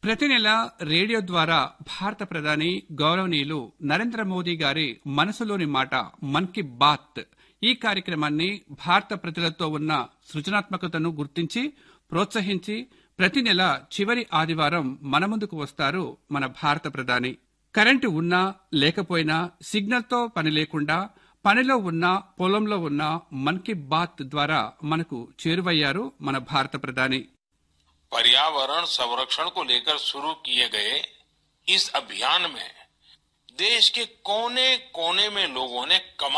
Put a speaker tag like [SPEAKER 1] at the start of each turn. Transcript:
[SPEAKER 1] ప్రతి నెల రేడియో ద్వారా భారత ప్రధాని గౌరవనీయులు నరేంద్ర మోదీ గారి మనసులోని మాట మన్ కీ బాత్ ఈ కార్యక్రమాన్ని భారత ప్రజలతో ఉన్న సృజనాత్మకతను గుర్తించి ప్రోత్సహించి ప్రతి నెల చివరి ఆదివారం మన ముందుకు వస్తారు మన భారత ప్రధాని కరెంటు ఉన్నా లేకపోయినా సిగ్నల్తో పని లేకుండా పనిలో ఉన్న పొలంలో ఉన్న మన్ కీ బాత్ ద్వారా మనకు చేరువయ్యారు మన భారత ప్రధాని
[SPEAKER 2] पर्यावरण संरक्षण को लेकर शुरू किए गए इस अभियान में देश के कोने कोने में लोगों ने कमाल